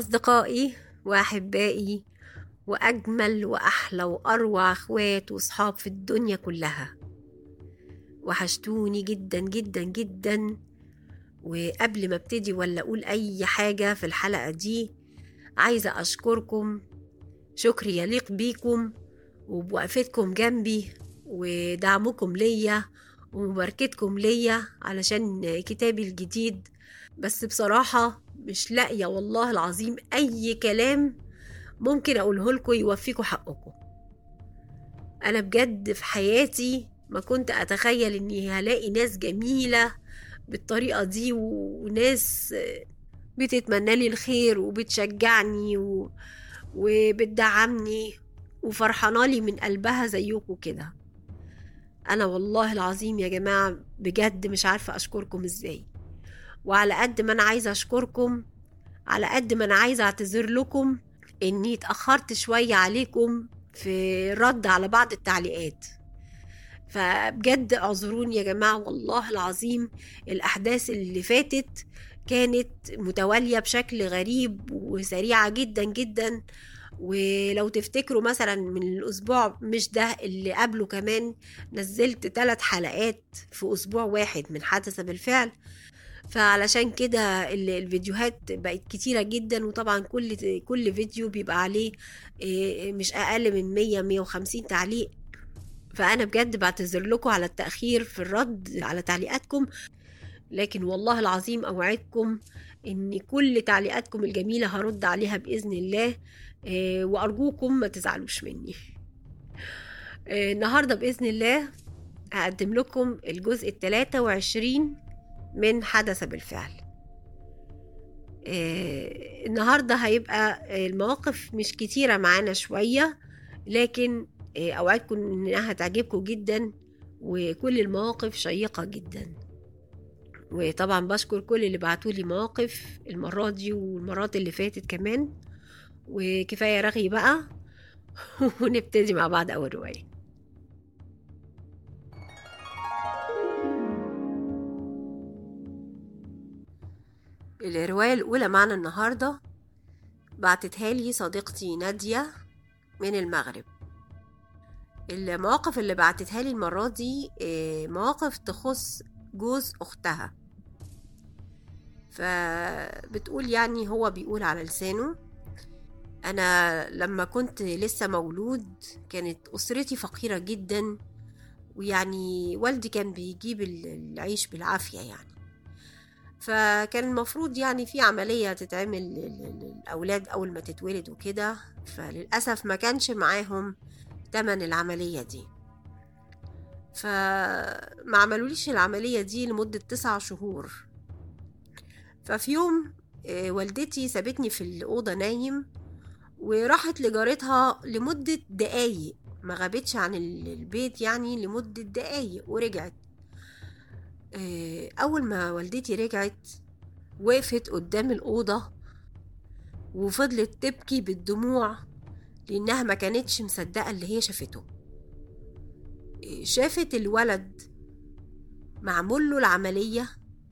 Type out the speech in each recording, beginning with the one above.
أصدقائي وأحبائي وأجمل وأحلى وأروع أخوات وصحاب في الدنيا كلها وحشتوني جدا جدا جدا وقبل ما ابتدي ولا أقول أي حاجة في الحلقة دي عايزة أشكركم شكر يليق بيكم وبوقفتكم جنبي ودعمكم ليا ومباركتكم ليا علشان كتابي الجديد بس بصراحة مش لاقية والله العظيم أي كلام ممكن أقوله لكم يوفيكم حقكم أنا بجد في حياتي ما كنت أتخيل إني هلاقي ناس جميلة بالطريقة دي وناس بتتمنى لي الخير وبتشجعني و... وبتدعمني وفرحانة لي من قلبها زيكم كده أنا والله العظيم يا جماعة بجد مش عارفة أشكركم إزاي وعلى قد ما أنا عايزة أشكركم على قد ما أنا عايزة أعتذر لكم إني اتأخرت شوية عليكم في الرد على بعض التعليقات فبجد اعذروني يا جماعة والله العظيم الأحداث اللي فاتت كانت متوالية بشكل غريب وسريعة جدا جدا ولو تفتكروا مثلا من الأسبوع مش ده اللي قبله كمان نزلت ثلاث حلقات في أسبوع واحد من حدث بالفعل فعلشان كده الفيديوهات بقت كتيرة جدا وطبعا كل كل فيديو بيبقى عليه مش أقل من 100 150 تعليق فأنا بجد بعتذر لكم على التأخير في الرد على تعليقاتكم لكن والله العظيم أوعدكم إن كل تعليقاتكم الجميلة هرد عليها بإذن الله وأرجوكم ما تزعلوش مني النهاردة بإذن الله هقدم لكم الجزء الثلاثة وعشرين من حدث بالفعل النهاردة هيبقى المواقف مش كتيرة معانا شوية لكن أوعدكم إنها تعجبكم جدا وكل المواقف شيقة جدا وطبعا بشكر كل اللي بعتولي مواقف المرة دي والمرات اللي فاتت كمان وكفاية رغي بقى ونبتدي مع بعض أول رواية الرواية الأولى معنا النهاردة بعتتها لي صديقتي نادية من المغرب المواقف اللي بعتتها لي المرة دي مواقف تخص جوز أختها فبتقول يعني هو بيقول على لسانه أنا لما كنت لسه مولود كانت أسرتي فقيرة جدا ويعني والدي كان بيجيب العيش بالعافية يعني فكان المفروض يعني في عملية تتعمل للأولاد أول ما تتولد وكده فللأسف ما كانش معاهم تمن العملية دي فما عملوليش العملية دي لمدة تسع شهور ففي يوم والدتي سابتني في الأوضة نايم وراحت لجارتها لمدة دقايق ما غابتش عن البيت يعني لمدة دقايق ورجعت أول ما والدتي رجعت وقفت قدام الأوضة وفضلت تبكي بالدموع لأنها ما كانتش مصدقة اللي هي شافته شافت الولد معمول له العملية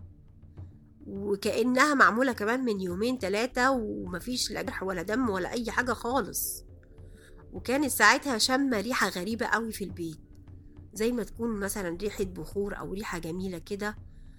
وكأنها معمولة كمان من يومين تلاتة ومفيش لا جرح ولا دم ولا أي حاجة خالص وكانت ساعتها شامة ريحة غريبة قوي في البيت زي ما تكون مثلا ريحة بخور أو ريحة جميلة كده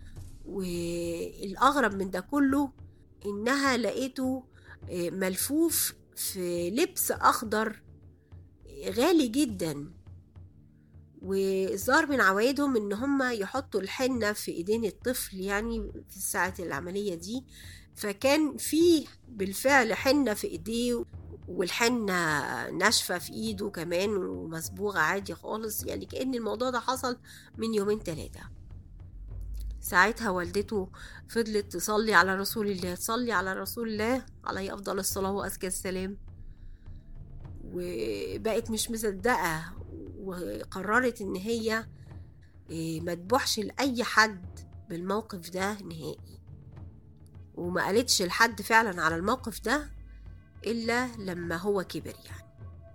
والأغرب من ده كله إنها لقيته ملفوف في لبس أخضر غالي جدا والظاهر من عوايدهم ان هم يحطوا الحنة في ايدين الطفل يعني في ساعة العملية دي فكان فيه بالفعل حنة في ايديه والحنة ناشفة في ايده كمان ومصبوغة عادي خالص يعني كأن الموضوع ده حصل من يومين تلاتة ساعتها والدته فضلت تصلي على رسول الله تصلي على رسول الله عليه أفضل الصلاة وأزكى السلام وبقت مش مصدقة وقررت إن هي ما تبوحش لأي حد بالموقف ده نهائي وما قالتش لحد فعلا على الموقف ده إلا لما هو كبر يعني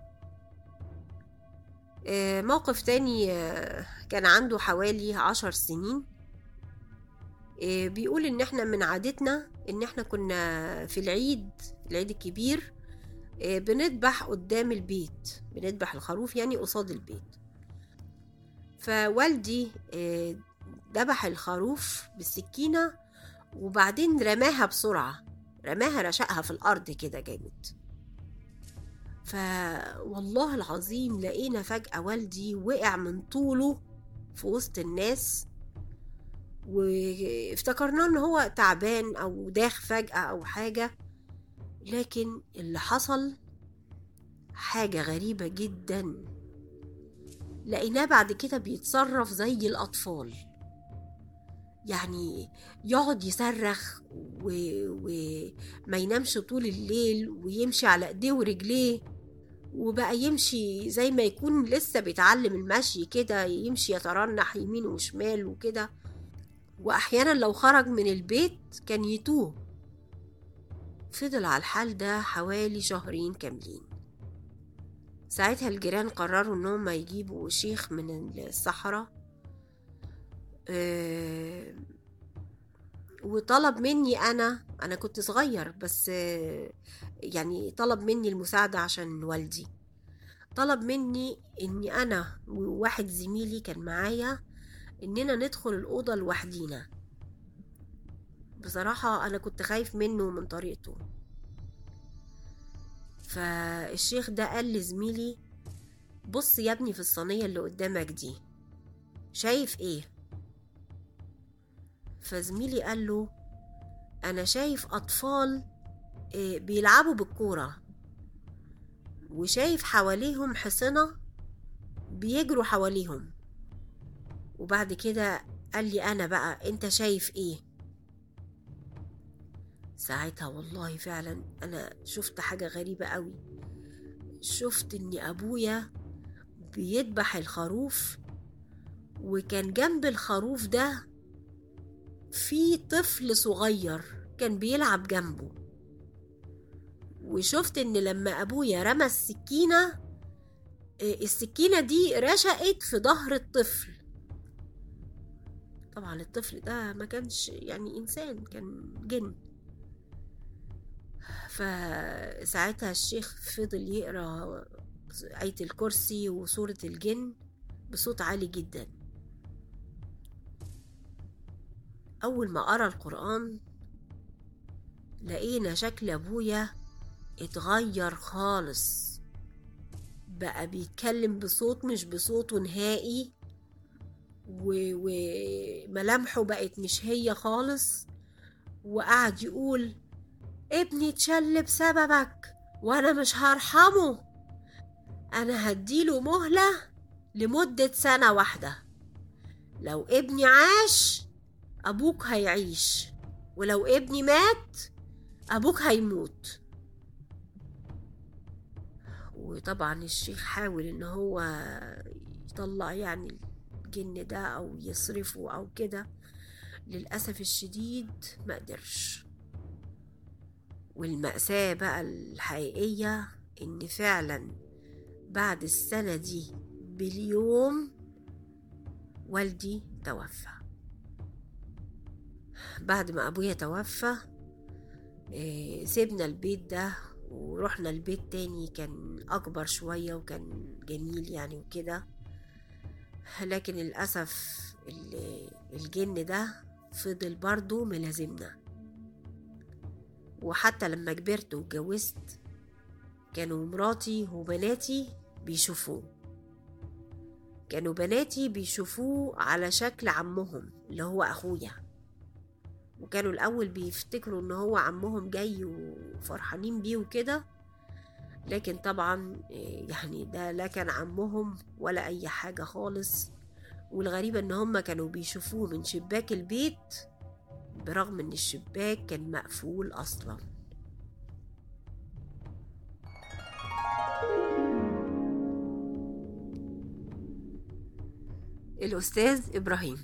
موقف تاني كان عنده حوالي عشر سنين بيقول ان احنا من عادتنا ان احنا كنا في العيد العيد الكبير آه، بنذبح قدام البيت بنذبح الخروف يعني قصاد البيت فوالدي آه، ذبح الخروف بالسكينة وبعدين رماها بسرعة رماها رشقها في الأرض كده جامد فوالله العظيم لقينا فجأة والدي وقع من طوله في وسط الناس وافتكرنا ان هو تعبان او داخ فجأة او حاجة لكن اللي حصل حاجة غريبة جدا لقيناه بعد كده بيتصرف زي الأطفال يعني يقعد يصرخ وما ينامش طول الليل ويمشي على ايديه ورجليه وبقى يمشي زي ما يكون لسه بيتعلم المشي كده يمشي يترنح يمين وشمال وكده وأحيانا لو خرج من البيت كان يتوه فضل على الحال ده حوالي شهرين كاملين ساعتها الجيران قرروا انهم يجيبوا شيخ من الصحراء أه وطلب مني انا انا كنت صغير بس أه يعني طلب مني المساعدة عشان والدي طلب مني اني انا وواحد زميلي كان معايا اننا ندخل الاوضة لوحدينا بصراحة انا كنت خايف منه ومن طريقته فالشيخ ده قال لزميلي بص يا ابني في الصينية اللي قدامك دي شايف ايه فزميلي قال له انا شايف اطفال بيلعبوا بالكورة وشايف حواليهم حصنة بيجروا حواليهم وبعد كده قال لي انا بقى انت شايف ايه ساعتها والله فعلا انا شفت حاجة غريبة قوي شفت ان ابويا بيذبح الخروف وكان جنب الخروف ده في طفل صغير كان بيلعب جنبه وشفت ان لما ابويا رمى السكينة السكينة دي رشقت في ظهر الطفل طبعا الطفل ده ما كانش يعني انسان كان جن فساعتها الشيخ فضل يقرا آية الكرسي وسورة الجن بصوت عالي جدا أول ما قرا القرآن لقينا شكل أبويا اتغير خالص بقى بيتكلم بصوت مش بصوته نهائي وملامحه بقت مش هي خالص وقعد يقول ابني اتشل بسببك وانا مش هرحمه انا هديله مهلة لمدة سنة واحدة لو ابني عاش ابوك هيعيش ولو ابني مات ابوك هيموت وطبعا الشيخ حاول ان هو يطلع يعني الجن ده او يصرفه او كده للأسف الشديد ما قدرش والمأساة بقى الحقيقية إن فعلا بعد السنة دي باليوم والدي توفى بعد ما أبويا توفى إيه سيبنا البيت ده ورحنا البيت تاني كان أكبر شوية وكان جميل يعني وكده لكن للأسف الجن ده فضل برضو ملازمنا وحتى لما كبرت واتجوزت كانوا مراتي وبناتي بيشوفوه كانوا بناتي بيشوفوه على شكل عمهم اللي هو أخويا وكانوا الأول بيفتكروا إن هو عمهم جاي وفرحانين بيه وكده لكن طبعا يعني ده لا كان عمهم ولا أي حاجة خالص والغريبة إن هما كانوا بيشوفوه من شباك البيت برغم إن الشباك كان مقفول أصلا الأستاذ إبراهيم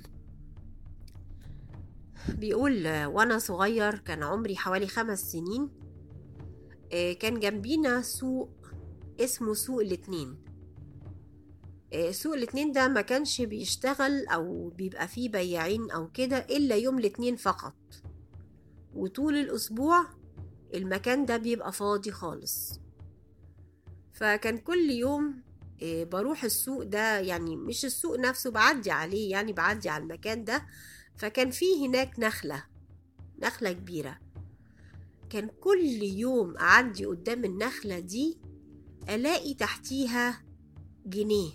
بيقول وأنا صغير كان عمري حوالي خمس سنين كان جنبينا سوق اسمه سوق الاتنين سوق الاتنين ده ما كانش بيشتغل أو بيبقى فيه بياعين أو كده إلا يوم الاتنين فقط وطول الأسبوع المكان ده بيبقى فاضي خالص فكان كل يوم آه، بروح السوق ده يعني مش السوق نفسه بعدي عليه يعني بعدي على المكان ده فكان فيه هناك نخلة نخلة كبيرة كان كل يوم أعدي قدام النخلة دي ألاقي تحتيها جنيه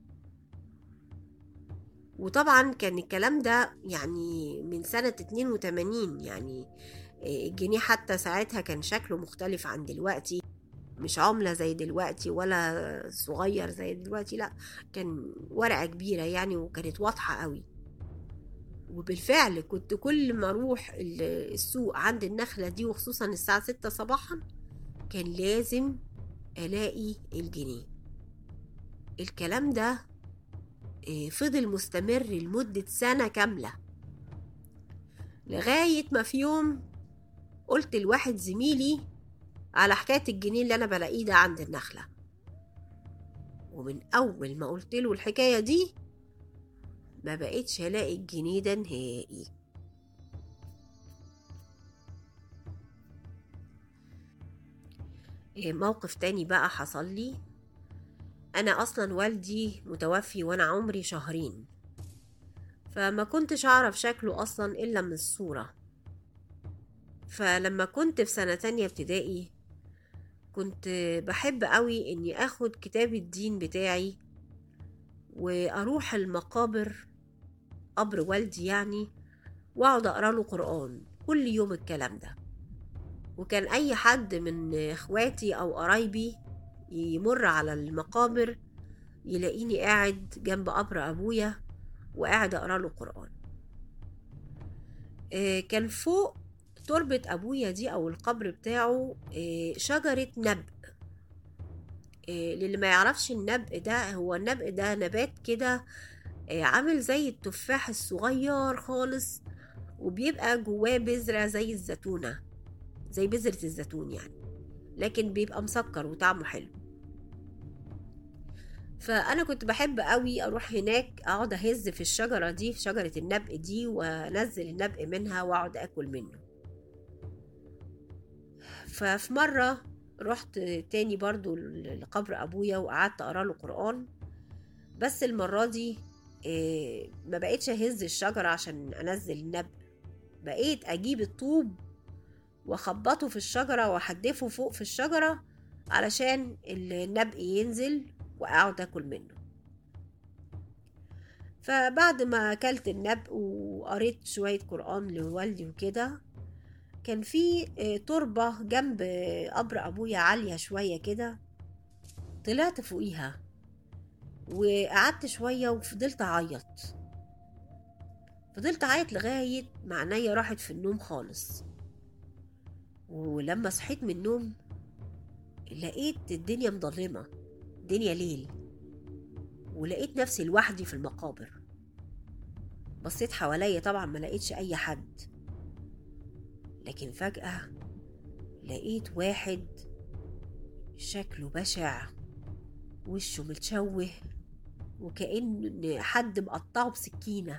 وطبعا كان الكلام ده يعني من سنة 82 يعني آه، الجنيه حتى ساعتها كان شكله مختلف عن دلوقتي مش عملة زي دلوقتي ولا صغير زي دلوقتي لا كان ورقة كبيرة يعني وكانت واضحة قوي وبالفعل كنت كل ما اروح ال- السوق عند النخلة دي وخصوصا الساعة ستة صباحا كان لازم الاقي الجنيه الكلام ده آه، فضل مستمر لمدة سنة كاملة لغاية ما في يوم قلت لواحد زميلي على حكاية الجنيه اللي أنا بلاقيه ده عند النخلة ومن أول ما قلت له الحكاية دي ما بقيتش ألاقي الجنيه ده نهائي إيه، موقف تاني بقى حصل لي أنا أصلا والدي متوفي وأنا عمري شهرين فما كنتش أعرف شكله أصلا إلا من الصورة فلما كنت في سنة تانية ابتدائي كنت بحب قوي إني أخد كتاب الدين بتاعي وأروح المقابر قبر والدي يعني وأقعد أقرأ له قرآن كل يوم الكلام ده وكان أي حد من إخواتي أو قرايبي يمر على المقابر يلاقيني قاعد جنب قبر أبويا وقاعد أقرأ له قرآن آه، كان فوق تربة أبويا دي أو القبر بتاعه آه، شجرة نبق آه، للي ما يعرفش النبق ده هو النبق ده نبات كده آه، عامل زي التفاح الصغير خالص وبيبقى جواه بذرة زي الزيتونة زي بذرة الزيتون يعني لكن بيبقى مسكر وطعمه حلو فأنا كنت بحب قوي أروح هناك أقعد أهز في الشجرة دي في شجرة النبق دي وأنزل النبق منها وأقعد أكل منه ففي مرة رحت تاني برضو لقبر أبويا وقعدت أقرأ له قرآن بس المرة دي إيه، ما بقيتش أهز الشجرة عشان أنزل النبق بقيت أجيب الطوب وأخبطه في الشجرة وأحدفه فوق في الشجرة علشان النبق ينزل وأقعد أكل منه فبعد ما أكلت النبق وقريت شوية قرآن لوالدي وكده كان في آه، تربة جنب آه، قبر أبويا عالية شوية كده طلعت فوقيها وقعدت شوية وفضلت أعيط فضلت أعيط لغاية ما عينيا راحت في النوم خالص ولما صحيت من النوم لقيت الدنيا مظلمة الدنيا ليل ولقيت نفسي لوحدي في المقابر بصيت حواليا طبعا ما لقيتش أي حد لكن فجأة لقيت واحد شكله بشع وشه متشوه وكأن حد مقطعه بسكينة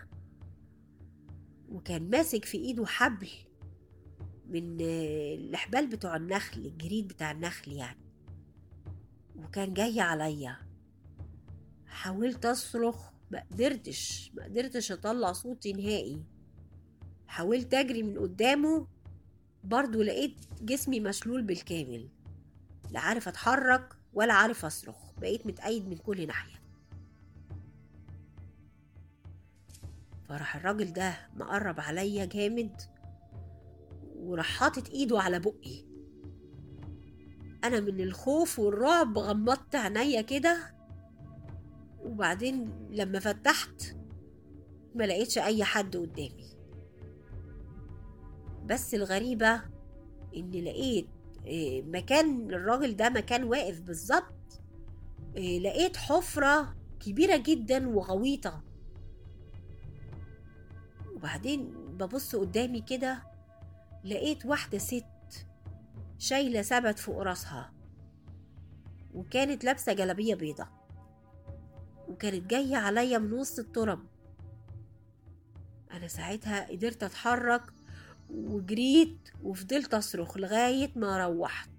وكان ماسك في ايده حبل من آه، الحبال بتوع النخل الجريد بتاع النخل يعني وكان جاي عليا حاولت اصرخ ما قدرتش ما قدرتش اطلع صوتي نهائي حاولت اجري من قدامه برضو لقيت جسمي مشلول بالكامل لا عارف اتحرك ولا عارف اصرخ بقيت متأيد من كل ناحية فراح الراجل ده مقرب عليا جامد وراح حاطط ايده على بقي انا من الخوف والرعب غمضت عينيا كده وبعدين لما فتحت ما لقيتش اي حد قدامي بس الغريبة اني لقيت إيه، مكان الراجل ده مكان واقف بالظبط إيه، لقيت حفرة كبيرة جدا وغويطة وبعدين ببص قدامي كده لقيت واحدة ست شايلة سبت فوق راسها وكانت لابسة جلابية بيضة وكانت جاية عليا من وسط التراب أنا ساعتها قدرت أتحرك وجريت وفضلت أصرخ لغاية ما روحت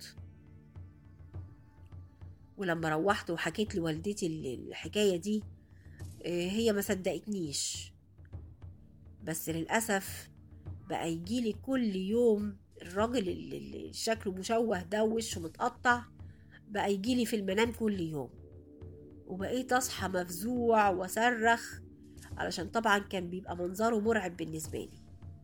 ولما روحت وحكيت لوالدتي ال- الحكاية دي آه، هي ما صدقتنيش بس للأسف بقى يجيلي كل يوم الراجل اللي اللي شكله مشوه ده ووشه متقطع بقى يجيلي في المنام كل يوم وبقيت أصحى مفزوع وأصرخ علشان طبعا كان بيبقى منظره مرعب بالنسبة لي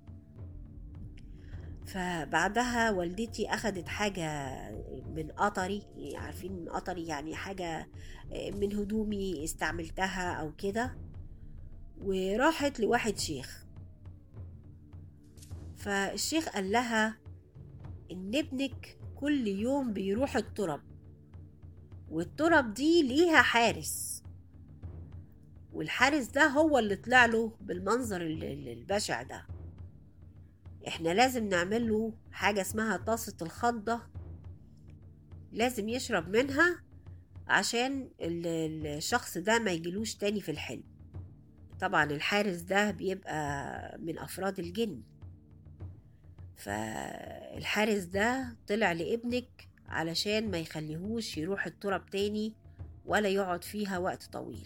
فبعدها والدتي أخدت حاجة من قطري عارفين قطري يعني حاجة من هدومي استعملتها أو كده وراحت لواحد شيخ فالشيخ قال لها إن ابنك كل يوم بيروح الترب والترب دي ليها حارس والحارس ده هو اللي طلع له بالمنظر ال- ال- البشع ده احنا لازم نعمل له حاجة اسمها طاسة الخضة لازم يشرب منها عشان ال- ال- الشخص ده ما يجيلوش تاني في الحلم طبعا الحارس ده بيبقى من أفراد الجن فالحارس ده طلع لابنك علشان ما يخليهوش يروح التراب تاني ولا يقعد فيها وقت طويل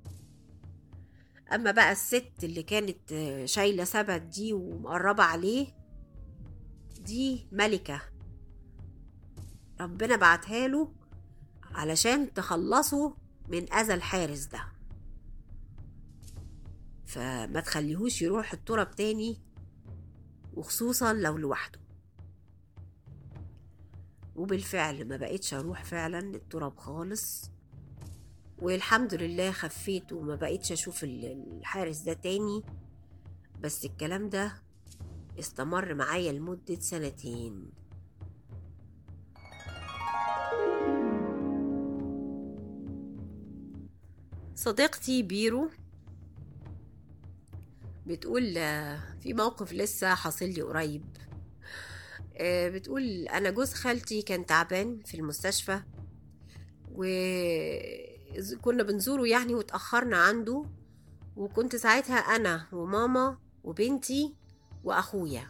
اما بقى الست اللي كانت آه، شايله سبت دي ومقربه عليه دي ملكه ربنا بعتها له علشان تخلصه من اذى الحارس ده فما تخليهوش يروح التراب تاني وخصوصا لو لوحده وبالفعل ما بقيتش اروح فعلا التراب خالص والحمد لله خفيت وما بقيتش اشوف ال- الحارس ده تاني بس الكلام ده استمر معايا لمدة سنتين صديقتي بيرو بتقول آه، في موقف لسه حاصل لي قريب آه، بتقول انا جوز خالتي كان تعبان في المستشفى وكنا بنزوره يعني واتأخرنا عنده وكنت ساعتها أنا وماما وبنتي وأخويا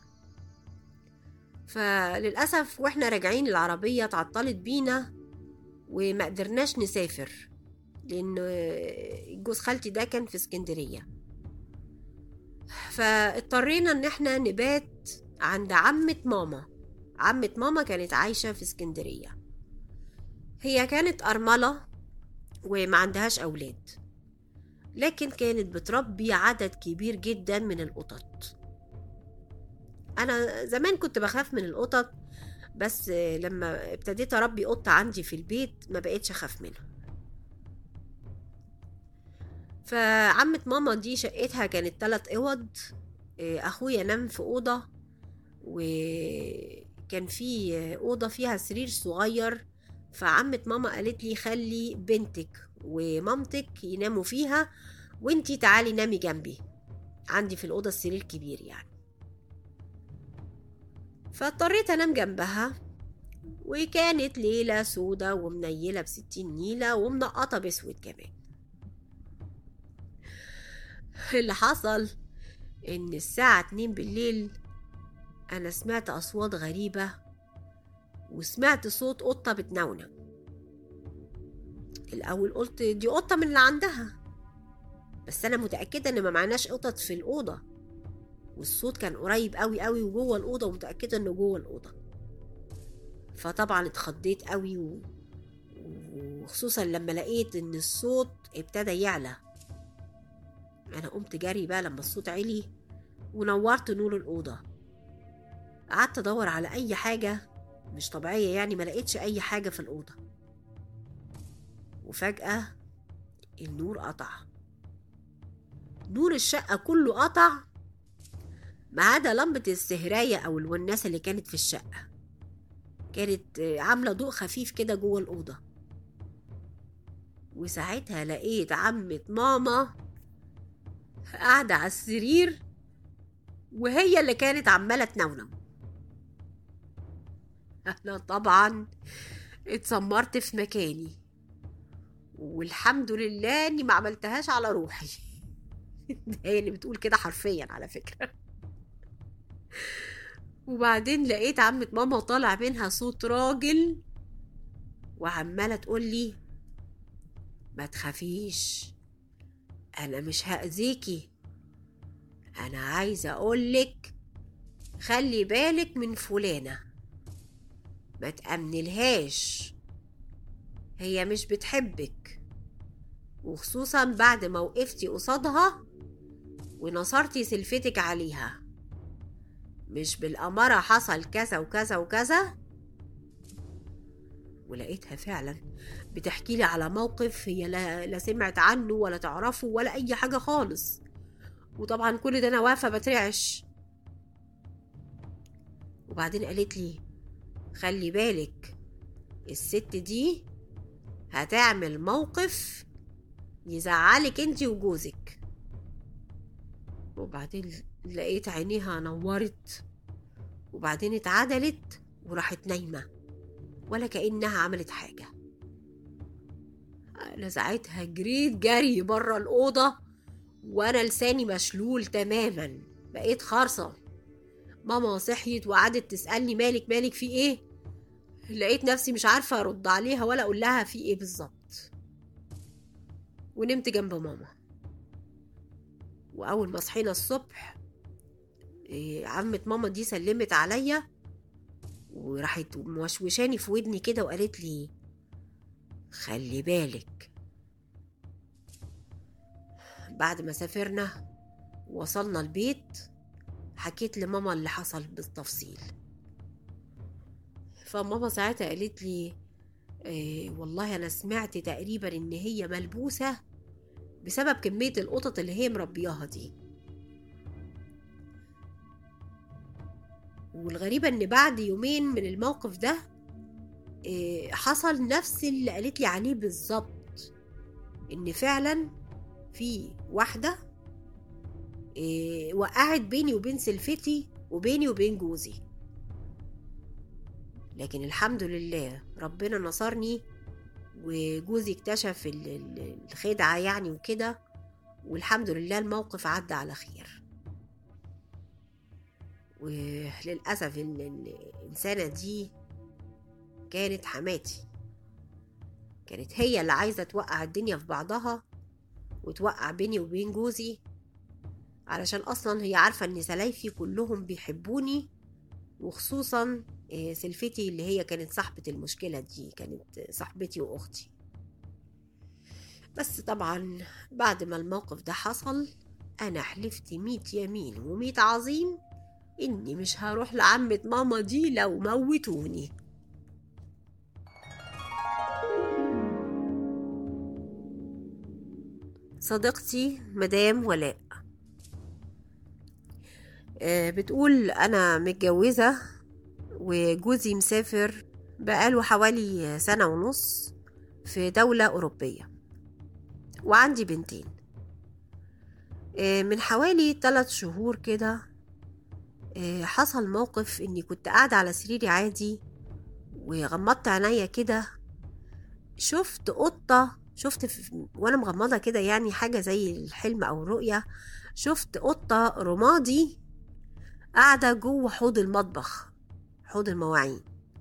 فللأسف وإحنا راجعين العربية اتعطلت بينا وما قدرناش نسافر لأن جوز خالتي ده كان في اسكندرية فاضطرينا إن إحنا نبات عند عمة ماما عمة ماما كانت عايشة في اسكندرية هي كانت أرملة وما عندهاش أولاد لكن كانت بتربي عدد كبير جدا من القطط أنا زمان كنت بخاف من القطط بس لما ابتديت أربي قطة عندي في البيت ما بقيتش أخاف منها فعمة ماما دي شقتها كانت تلات أوض أخويا نام في أوضة وكان في أوضة فيها سرير صغير فعمة ماما قالت لي خلي بنتك ومامتك يناموا فيها وانتي تعالي نامي جنبي عندي في الأوضة السرير كبير يعني فاضطريت أنام جنبها وكانت ليلة سودة ومنيلة بستين نيلة ومنقطة بسود كمان اللي حصل إن الساعة اتنين بالليل أنا سمعت أصوات غريبة وسمعت صوت قطة بتنونة الأول قلت دي قطة من اللي عندها بس أنا متأكدة إن ما معناش قطط في الأوضة والصوت كان قريب قوي قوي وجوه الأوضة ومتأكدة إنه جوه الأوضة فطبعا اتخضيت قوي و... وخصوصا لما لقيت إن الصوت ابتدى يعلى أنا قمت جري بقى لما الصوت علي ونورت نور الأوضة قعدت أدور على أي حاجة مش طبيعية يعني ما لقيتش أي حاجة في الأوضة وفجأة النور قطع نور الشقة كله قطع ما عدا لمبة السهراية أو الوناسة اللي كانت في الشقة كانت عاملة ضوء خفيف كده جوه الأوضة وساعتها لقيت عمة ماما قاعدة على السرير وهي اللي كانت عمالة تنونو أنا طبعا اتسمرت في مكاني والحمد لله اني ما عملتهاش على روحي هي اللي بتقول كده حرفيا على فكرة وبعدين لقيت عمة ماما طالع منها صوت راجل وعمالة تقول لي ما تخافيش أنا مش هأذيكي أنا عايزة أقولك خلي بالك من فلانة ما تأمنلهاش هي مش بتحبك وخصوصا بعد ما وقفتي قصادها ونصرتي سلفتك عليها مش بالأمارة حصل كذا وكذا وكذا ولقيتها فعلا بتحكي لي على موقف هي لا, لا سمعت عنه ولا تعرفه ولا أي حاجة خالص وطبعا كل ده أنا واقفة بترعش وبعدين قالت لي خلي بالك الست دي هتعمل موقف يزعلك انت وجوزك وبعدين لقيت عينيها نورت وبعدين اتعدلت وراحت نايمة ولا كأنها عملت حاجة أنا ساعتها جريت جري بره الأوضة وأنا لساني مشلول تماما بقيت خارصة ماما صحيت وقعدت تسألني مالك مالك في ايه لقيت نفسي مش عارفة أرد عليها ولا أقول لها في ايه بالظبط ونمت جنب ماما وأول ما صحينا الصبح إيه عمة ماما دي سلمت عليا وراحت موشوشاني في ودني كده وقالت لي خلي بالك بعد ما سافرنا وصلنا البيت حكيت لماما اللي حصل بالتفصيل فماما ساعتها قالت لي إيه والله انا سمعت تقريبا ان هي ملبوسه بسبب كميه القطط اللي هي مربياها دي والغريبه ان بعد يومين من الموقف ده إيه حصل نفس اللي قالت لي عليه بالظبط ان فعلا في واحده إيه وقعت بيني وبين سلفتي وبيني وبين جوزي لكن الحمد لله ربنا نصرني وجوزي اكتشف الخدعة يعني وكده والحمد لله الموقف عدى على خير وللأسف الإنسانة دي كانت حماتي كانت هي اللي عايزة توقع الدنيا في بعضها وتوقع بيني وبين جوزي علشان أصلا هي عارفة إن سلايفي كلهم بيحبوني وخصوصا سلفتي اللي هي كانت صاحبة المشكلة دي كانت صاحبتي وأختي بس طبعا بعد ما الموقف ده حصل أنا حلفت ميت يمين وميت عظيم إني مش هروح لعمة ماما دي لو موتوني صديقتي مدام ولاء بتقول أنا متجوزة وجوزي مسافر بقاله حوالي سنة ونص في دولة أوروبية وعندي بنتين من حوالي ثلاث شهور كده حصل موقف اني كنت قاعدة على سريري عادي وغمضت عينيا كده شفت قطة شفت في وانا مغمضة كده يعني حاجة زي الحلم او الرؤية شفت قطة رمادي قاعدة جوه حوض المطبخ حوض المواعين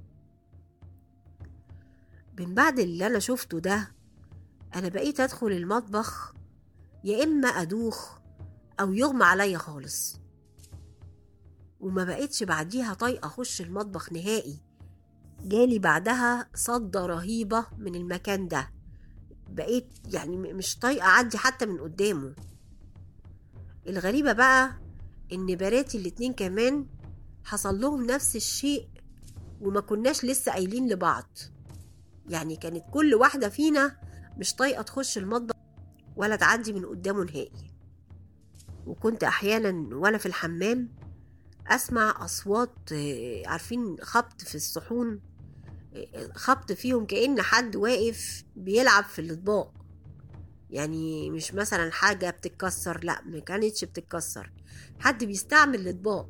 من بعد اللي أنا شفته ده أنا بقيت أدخل المطبخ يا إما أدوخ أو يغمى عليا خالص وما بقيتش بعديها طايقة أخش المطبخ نهائي جالي بعدها صدة رهيبة من المكان ده بقيت يعني مش طايقة أعدي حتى من قدامه الغريبة بقى إن بناتي الاتنين كمان حصل لهم نفس الشيء وما كناش لسه قايلين لبعض يعني كانت كل واحدة فينا مش طايقة تخش المطبخ ولا تعدي من قدامه نهائي وكنت أحيانا وأنا في الحمام أسمع أصوات عارفين خبط في الصحون خبط فيهم كأن حد واقف بيلعب في الأطباق يعني مش مثلا حاجة بتتكسر لا ما كانتش بتتكسر حد بيستعمل الأطباق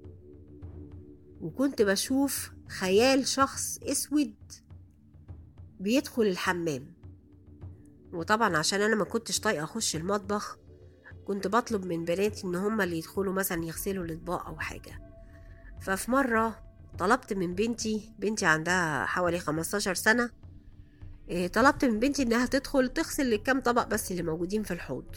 وكنت بشوف خيال شخص اسود بيدخل الحمام وطبعا عشان انا ما كنتش طايقه اخش المطبخ كنت بطلب من بناتي ان هما اللي يدخلوا مثلا يغسلوا الاطباق او حاجه ففي مرة طلبت من بنتي بنتي عندها حوالي 15 سنة إيه، طلبت من بنتي إنها تدخل تغسل الكام طبق بس اللي موجودين في الحوض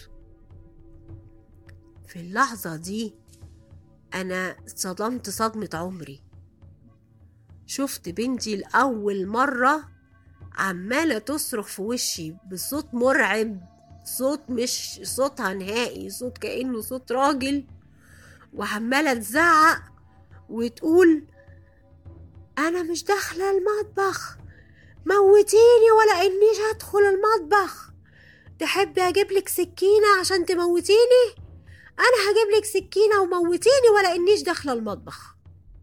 في اللحظة دي أنا صدمت صدمة عمري شفت بنتي لأول مرة عمالة تصرخ في وشي بصوت مرعب صوت مش صوتها نهائي صوت كأنه صوت راجل وعمالة تزعق وتقول أنا مش داخلة المطبخ موتيني ولا إنيش هدخل المطبخ تحبي أجيب لك سكينة عشان تموتيني أنا هجيب لك سكينة وموتيني ولا إنيش داخلة المطبخ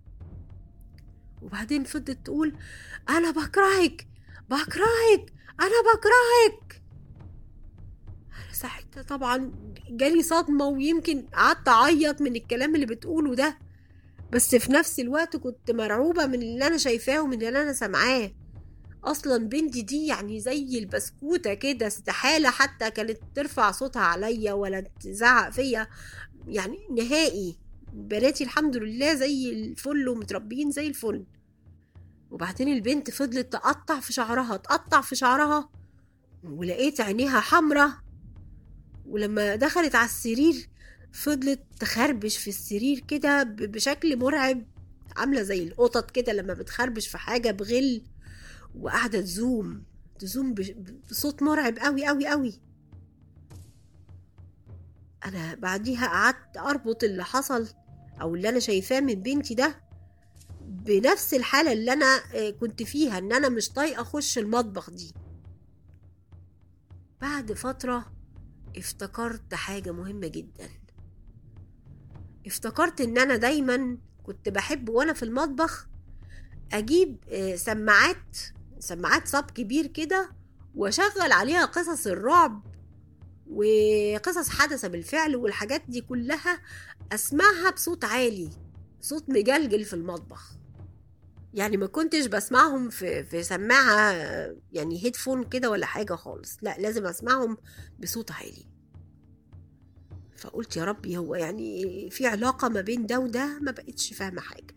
وبعدين فضلت تقول أنا بكرهك بكرهك أنا بكرهك أنا ساعتها طبعا جالي صدمة ويمكن قعدت أعيط من الكلام اللي بتقوله ده بس في نفس الوقت كنت مرعوبة من اللي أنا شايفاه ومن اللي أنا سامعاه أصلا بنتي دي يعني زي البسكوتة كده استحالة حتى كانت ترفع صوتها عليا ولا تزعق فيا يعني نهائي بناتي الحمد لله زي الفل ومتربيين زي الفل وبعدين البنت فضلت تقطع في شعرها تقطع في شعرها ولقيت عينيها حمرة ولما دخلت على السرير فضلت تخربش في السرير كده ب- بشكل مرعب عاملة زي القطط كده لما بتخربش في حاجة بغل وقاعدة تزوم تزوم بش- بصوت مرعب قوي قوي قوي أنا بعديها قعدت أربط اللي حصل أو اللي أنا شايفاه من بنتي ده بنفس الحالة اللي أنا آه، كنت فيها إن أنا مش طايقة أخش المطبخ دي بعد فترة افتكرت حاجة مهمة جدا افتكرت إن أنا دايما كنت بحب وأنا في المطبخ أجيب آه، سماعات سماعات صاب كبير كده وأشغل عليها قصص الرعب وقصص حدث بالفعل والحاجات دي كلها أسمعها بصوت عالي صوت مجلجل في المطبخ يعني ما كنتش بسمعهم في في سماعه يعني هيدفون كده ولا حاجه خالص لا لازم اسمعهم بصوت عالي فقلت يا ربي هو يعني في علاقه ما بين ده وده ما بقتش فاهمه حاجه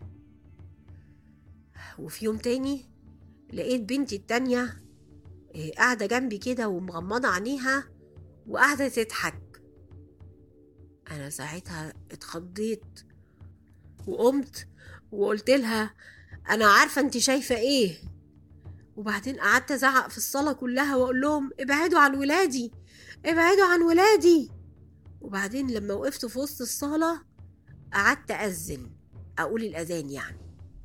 وفي يوم تاني لقيت بنتي التانية إيه، قاعدة جنبي كده ومغمضة عينيها وقاعدة تضحك أنا ساعتها اتخضيت وقمت وقلت لها انا عارفه انت شايفه ايه وبعدين قعدت ازعق في الصاله كلها واقول لهم ابعدوا عن ولادي ابعدوا عن ولادي وبعدين لما وقفت في وسط الصاله قعدت اذن اقول الاذان يعني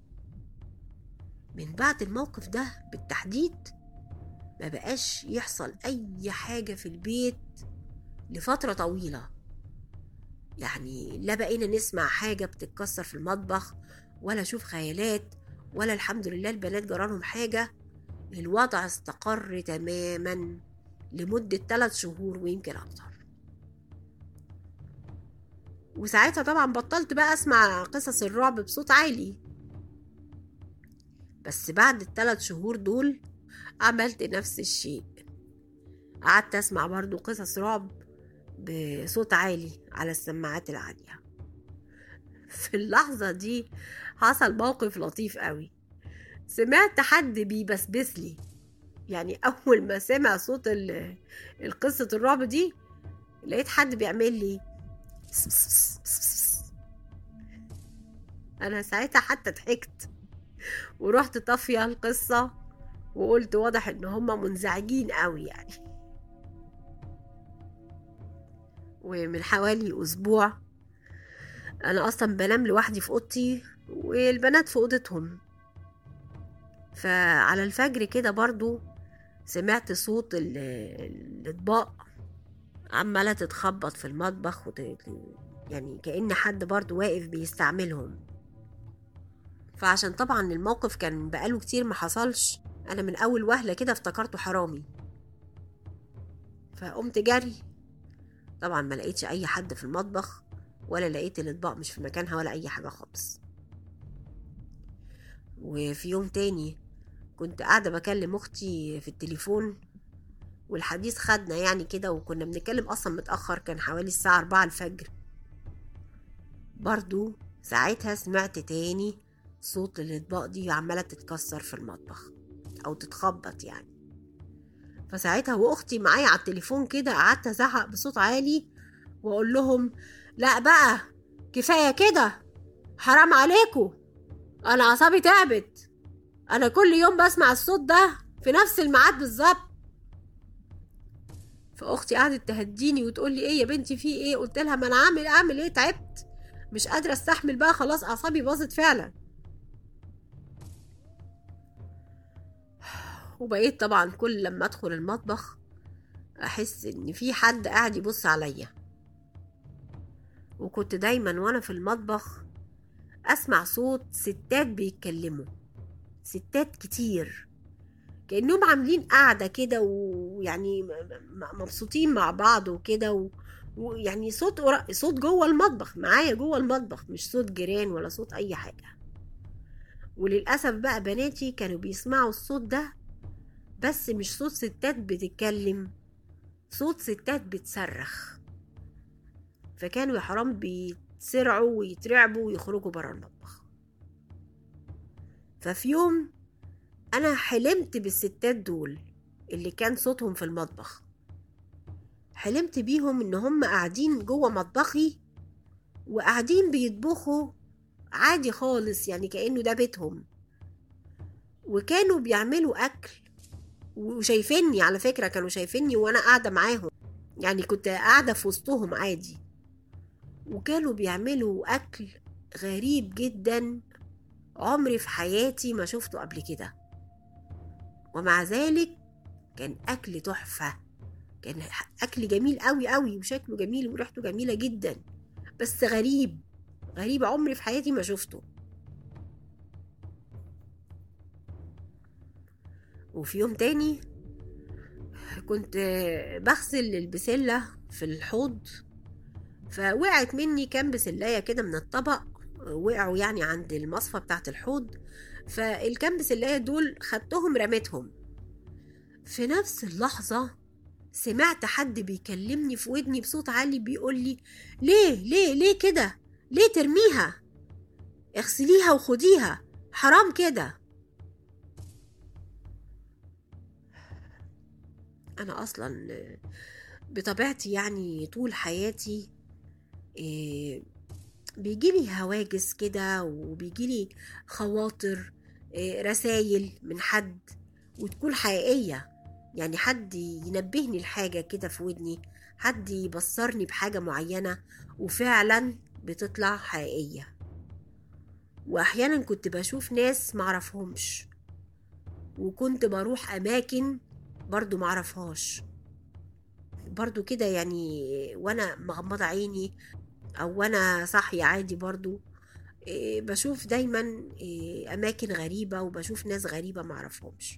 من بعد الموقف ده بالتحديد ما بقاش يحصل اي حاجه في البيت لفتره طويله يعني لا بقينا نسمع حاجه بتتكسر في المطبخ ولا اشوف خيالات ولا الحمد لله البنات جرالهم حاجه الوضع استقر تماما لمده ثلاث شهور ويمكن اكتر وساعتها طبعا بطلت بقى اسمع قصص الرعب بصوت عالي بس بعد الثلاث شهور دول عملت نفس الشيء قعدت اسمع برضو قصص رعب بصوت عالي على السماعات العالية في اللحظة دي حصل موقف لطيف قوي سمعت حد بيبسبس لي يعني أول ما سمع صوت ال- القصة الرعب دي لقيت حد بيعمل لي بس بس بس بس بس. أنا ساعتها حتى ضحكت ورحت طافية القصة وقلت واضح إن هما منزعجين قوي يعني ومن حوالي أسبوع أنا أصلا بنام لوحدي في أوضتي والبنات في أوضتهم فعلى الفجر كده برضو سمعت صوت ال- الأطباق عمالة تتخبط في المطبخ وت... يعني كأن حد برضو واقف بيستعملهم فعشان طبعا الموقف كان بقاله كتير ما حصلش أنا من أول وهلة كده افتكرته حرامي فقمت جري طبعا ما لقيتش اي حد في المطبخ ولا لقيت الاطباق مش في مكانها ولا اي حاجه خالص وفي يوم تاني كنت قاعده بكلم اختي في التليفون والحديث خدنا يعني كده وكنا بنتكلم اصلا متاخر كان حوالي الساعه 4 الفجر برضو ساعتها سمعت تاني صوت الأطباق دي عمالة تتكسر في المطبخ أو تتخبط يعني فساعتها وأختي معايا على التليفون كده قعدت أزعق بصوت عالي وأقول لهم لا بقى كفاية كده حرام عليكم أنا أعصابي تعبت أنا كل يوم بسمع الصوت ده في نفس الميعاد بالظبط فاختي قعدت تهديني وتقول لي ايه يا بنتي في ايه قلت لها ما انا عامل اعمل ايه تعبت مش قادره استحمل بقى خلاص اعصابي باظت فعلا وبقيت طبعا كل لما ادخل المطبخ احس ان في حد قاعد يبص عليا وكنت دايما وانا في المطبخ اسمع صوت ستات بيتكلموا ستات كتير كانهم عاملين قاعده كده ويعني م- م- مبسوطين مع بعض وكده و- ويعني صوت قرا- صوت جوه المطبخ معايا جوه المطبخ مش صوت جيران ولا صوت اي حاجه وللاسف بقى بناتي كانوا بيسمعوا الصوت ده بس مش صوت ستات بتتكلم صوت ستات بتصرخ فكانوا يا حرام بيتسرعوا ويترعبوا ويخرجوا برا المطبخ ففي يوم انا حلمت بالستات دول اللي كان صوتهم في المطبخ حلمت بيهم ان هم قاعدين جوه مطبخي وقاعدين بيطبخوا عادي خالص يعني كأنه ده بيتهم وكانوا بيعملوا أكل وشايفيني على فكرة كانوا شايفيني وأنا قاعدة معاهم يعني كنت قاعدة في وسطهم عادي وكانوا بيعملوا أكل غريب جدا عمري في حياتي ما شفته قبل كده ومع ذلك كان أكل تحفة كان أكل جميل قوي قوي وشكله جميل وريحته جميلة جدا بس غريب غريب عمري في حياتي ما شفته وفي يوم تاني كنت بغسل البسلة في الحوض فوقعت مني كام بسلاية كده من الطبق وقعوا يعني عند المصفى بتاعت الحوض فالكام بسلاية دول خدتهم رميتهم في نفس اللحظة سمعت حد بيكلمني في ودني بصوت عالي بيقول لي ليه ليه ليه كده ليه ترميها اغسليها وخديها حرام كده انا اصلا بطبيعتي يعني طول حياتي إيه بيجيلي هواجس كده وبيجيلي خواطر إيه رسايل من حد وتكون حقيقية يعني حد ينبهني لحاجة كده في ودني حد يبصرني بحاجة معينة وفعلا بتطلع حقيقية وأحيانا كنت بشوف ناس معرفهمش وكنت بروح أماكن برضو معرفهاش برضو كده يعني وأنا مغمضة عيني أو وأنا صاحية عادي برضو إيه بشوف دايما إيه أماكن غريبة وبشوف ناس غريبة معرفهمش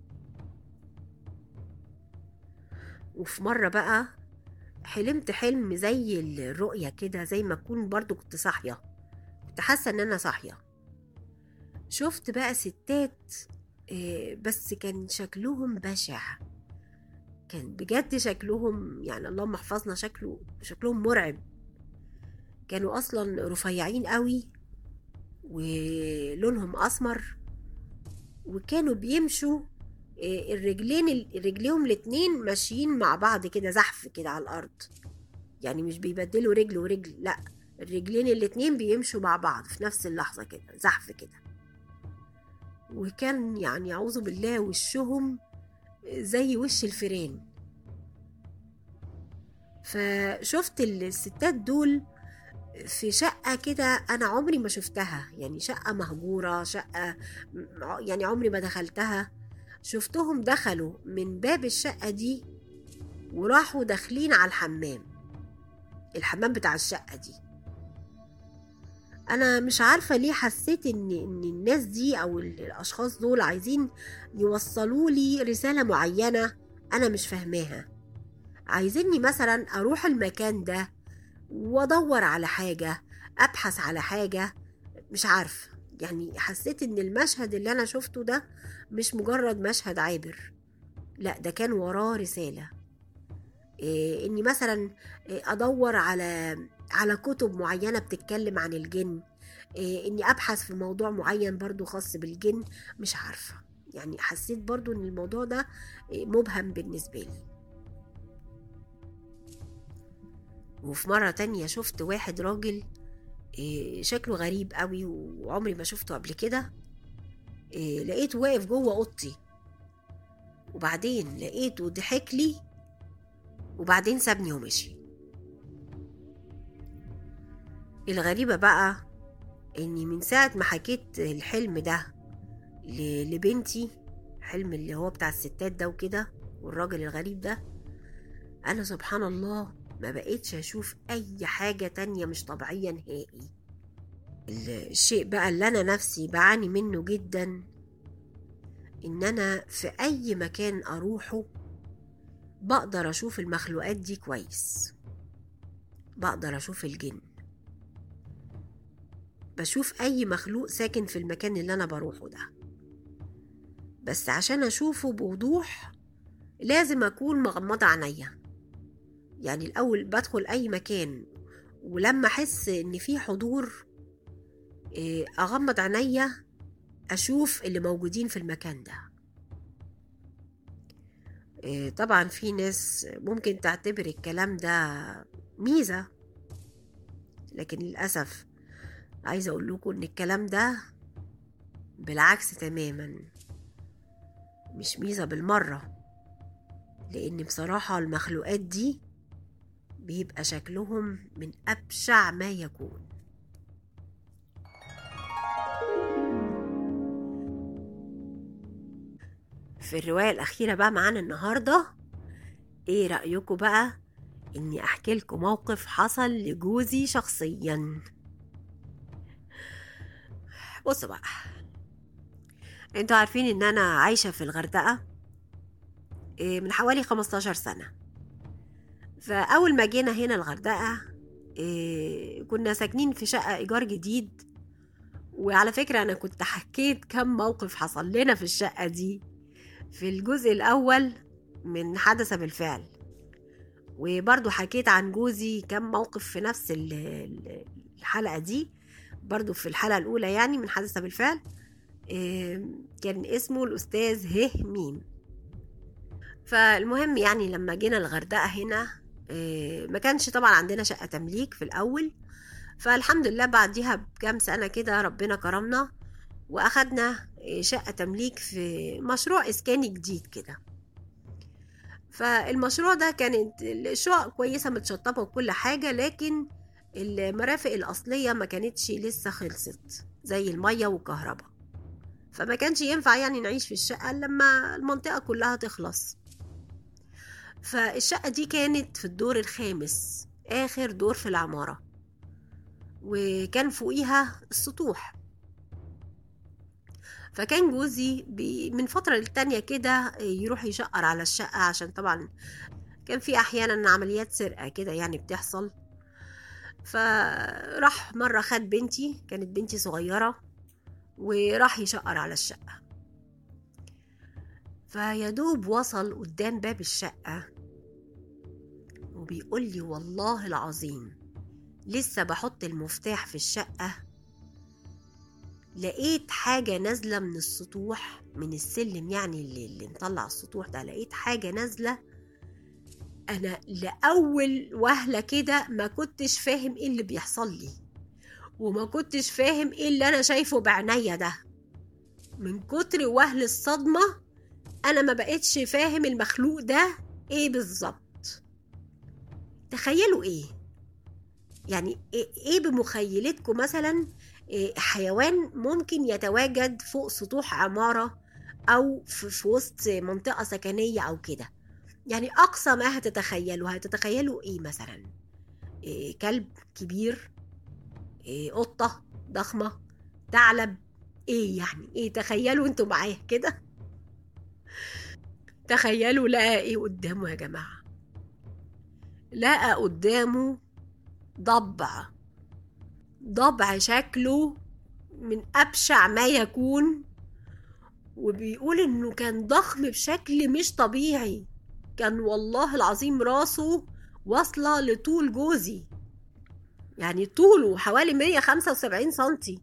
وفي مرة بقى حلمت حلم زي الرؤية كده زي ما أكون برضو كنت صاحية كنت حاسة إن أنا صاحية شفت بقى ستات إيه بس كان شكلهم بشع كان بجد شكلهم يعني اللهم احفظنا شكله شكلهم مرعب كانوا اصلا رفيعين قوي ولونهم اسمر وكانوا بيمشوا الرجلين رجليهم الاتنين ماشيين مع بعض كده زحف كده على الارض يعني مش بيبدلوا رجل ورجل لا الرجلين الاتنين بيمشوا مع بعض في نفس اللحظة كده زحف كده وكان يعني أعوذ بالله وشهم زي وش الفيران فشفت الستات دول في شقة كده أنا عمري ما شفتها يعني شقة مهجورة شقة يعني عمري ما دخلتها شفتهم دخلوا من باب الشقة دي وراحوا داخلين على الحمام الحمام بتاع الشقة دي أنا مش عارفة ليه حسيت إن إن الناس دي أو الأشخاص دول عايزين يوصلوا لي رسالة معينة أنا مش فاهماها عايزيني مثلا أروح المكان ده وأدور على حاجة أبحث على حاجة مش عارفة يعني حسيت إن المشهد اللي أنا شفته ده مش مجرد مشهد عابر لا ده كان وراه رسالة إيه إني مثلا إيه أدور على على كتب معينة بتتكلم عن الجن إيه اني ابحث في موضوع معين برضو خاص بالجن مش عارفة يعني حسيت برضو ان الموضوع ده إيه مبهم بالنسبة لي وفي مرة تانية شفت واحد راجل إيه شكله غريب قوي وعمري ما شفته قبل كده إيه لقيته واقف جوه اوضتي وبعدين لقيته ضحك لي وبعدين سابني ومشي الغريبة بقى اني من ساعة ما حكيت الحلم ده ل- لبنتي حلم اللي هو بتاع الستات ده وكده والراجل الغريب ده انا سبحان الله ما بقيتش اشوف اي حاجة تانية مش طبيعية نهائي ال- الشيء بقى اللي انا نفسي بعاني منه جدا ان انا في اي مكان اروحه بقدر اشوف المخلوقات دي كويس بقدر اشوف الجن بشوف اي مخلوق ساكن في المكان اللي انا بروحه ده بس عشان اشوفه بوضوح لازم اكون مغمضة عينيا يعني الاول بدخل اي مكان ولما احس ان في حضور إيه، اغمض عينيا اشوف اللي موجودين في المكان ده إيه، طبعا في ناس ممكن تعتبر الكلام ده ميزة لكن للأسف عايزة أقول لكم إن الكلام ده بالعكس تماما مش ميزة بالمرة لأن بصراحة المخلوقات دي بيبقى شكلهم من أبشع ما يكون في الرواية الأخيرة بقى معانا النهاردة إيه رأيكم بقى إني أحكي لكم موقف حصل لجوزي شخصيا بصوا بقى انتوا عارفين ان انا عايشة في الغردقة إيه، من حوالي 15 سنة فأول ما جينا هنا الغردقة إيه، كنا ساكنين في شقة إيجار جديد وعلى فكرة أنا كنت حكيت كم موقف حصل لنا في الشقة دي في الجزء الأول من حدث بالفعل وبرضو حكيت عن جوزي كم موقف في نفس ال- ال- الحلقة دي برضو في الحلقة الأولى يعني من حدث بالفعل إيه، كان اسمه الأستاذ هه ميم فالمهم يعني لما جينا الغردقة هنا إيه، ما كانش طبعا عندنا شقة تمليك في الأول فالحمد لله بعديها بكام سنة كده ربنا كرمنا وأخدنا إيه، شقة تمليك في مشروع إسكاني جديد كده فالمشروع ده كانت الشقق كويسة متشطبة وكل حاجة لكن المرافق الأصلية ما كانتش لسه خلصت زي المية والكهرباء فما كانش ينفع يعني نعيش في الشقة إلا لما المنطقة كلها تخلص فالشقة دي كانت في الدور الخامس آخر دور في العمارة وكان فوقيها السطوح فكان جوزي بي من فترة للتانية كده يروح يشقر على الشقة عشان طبعا كان في أحيانا عمليات سرقة كده يعني بتحصل فراح مرة خد بنتي كانت بنتي صغيرة وراح يشقر على الشقة فيدوب وصل قدام باب الشقة وبيقول لي والله العظيم لسه بحط المفتاح في الشقة لقيت حاجة نازلة من السطوح من السلم يعني اللي, اللي مطلع السطوح ده لقيت حاجة نازلة أنا لأول وهلة كده ما كنتش فاهم إيه اللي بيحصل لي وما كنتش فاهم إيه اللي أنا شايفه بعينيا ده من كتر وهل الصدمة أنا ما بقتش فاهم المخلوق ده إيه بالظبط تخيلوا إيه يعني إيه إيه بمخيلتكم مثلا إيه حيوان ممكن يتواجد فوق سطوح عمارة أو في في وسط منطقة سكنية أو كده يعني أقصى ما هتتخيلوا هتتخيلوا إيه مثلا إيه كلب كبير إيه قطة ضخمة ثعلب إيه يعني إيه تخيلوا أنتوا معايا كده تخيلوا لقى إيه قدامه يا جماعة لقى قدامه ضبع ضبع شكله من أبشع ما يكون وبيقول إنه كان ضخم بشكل مش طبيعي كان والله العظيم راسه واصلة لطول جوزي يعني طوله حوالي 175 سنتي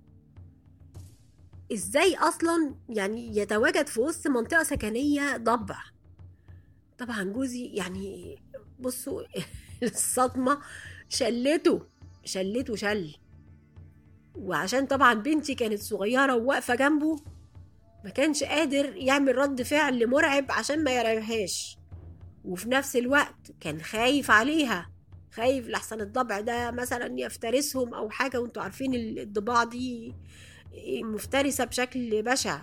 ازاي اصلا يعني يتواجد في وسط منطقة سكنية ضبع طبعا جوزي يعني بصوا الصدمة شلته شلته شل وعشان طبعا بنتي كانت صغيرة وواقفة جنبه ما كانش قادر يعمل رد فعل مرعب عشان ما يرعبهاش وفي نفس الوقت كان خايف عليها خايف لحسن الضبع ده مثلا يفترسهم او حاجة وانتوا عارفين الضباع دي مفترسة بشكل بشع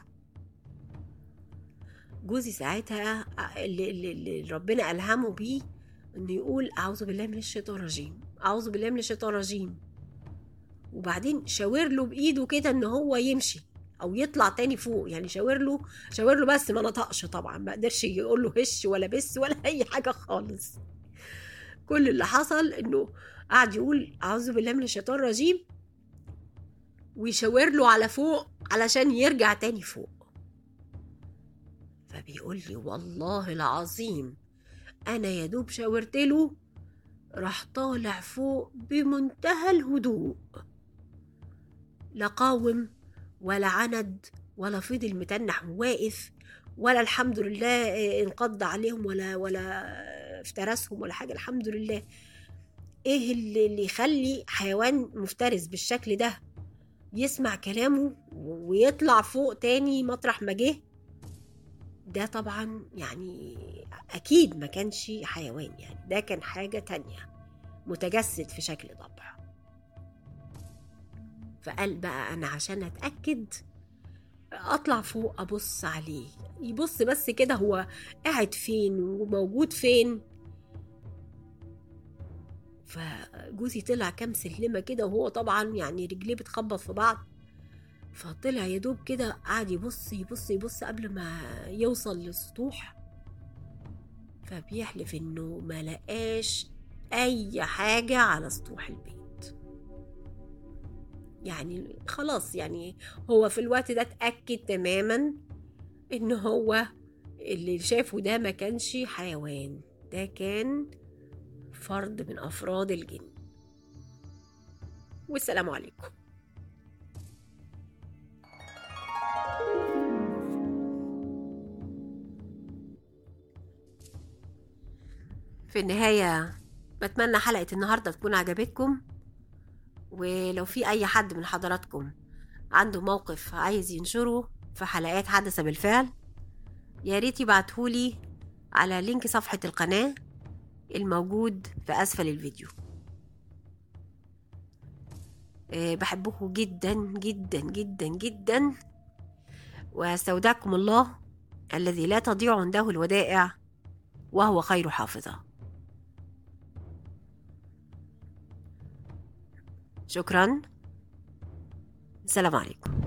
جوزي ساعتها اللي, اللي, اللي ربنا ألهمه بيه انه يقول اعوذ بالله من الشيطان الرجيم اعوذ بالله من الشيطان الرجيم وبعدين شاور له بايده كده ان هو يمشي او يطلع تاني فوق يعني شاور له شاور له بس ما نطقش طبعا ما قدرش يقول له هش ولا بس ولا اي حاجه خالص كل اللي حصل انه قعد يقول اعوذ بالله من الشيطان الرجيم ويشاور له على فوق علشان يرجع تاني فوق فبيقول لي والله العظيم انا يا دوب شاورت له راح طالع فوق بمنتهى الهدوء لا قاوم ولا عند ولا فضل متنح وواقف ولا الحمد لله انقض عليهم ولا ولا افترسهم ولا حاجه الحمد لله ايه اللي, اللي يخلي حيوان مفترس بالشكل ده يسمع كلامه ويطلع فوق تاني مطرح ما جه ده طبعا يعني اكيد ما كانش حيوان يعني ده كان حاجه تانية متجسد في شكل ضبع فقال بقى انا عشان اتاكد اطلع فوق ابص عليه يبص بس كده هو قاعد فين وموجود فين فجوزي طلع كام سلمة كده وهو طبعا يعني رجليه بتخبط في بعض فطلع يا دوب كده قعد يبص يبص يبص قبل ما يوصل للسطوح فبيحلف انه ما لقاش اي حاجة على سطوح البيت يعني خلاص يعني هو في الوقت ده اتأكد تماما ان هو اللي شافه ده ما كانش حيوان ده كان فرد من افراد الجن والسلام عليكم في النهاية بتمنى حلقة النهاردة تكون عجبتكم ولو في أي حد من حضراتكم عنده موقف عايز ينشره في حلقات حدث بالفعل يا ريت يبعتهولي على لينك صفحة القناة الموجود في أسفل الفيديو أه بحبكم جدا جدا جدا جدا واستودعكم الله الذي لا تضيع عنده الودائع وهو خير حافظه شكرا السلام عليكم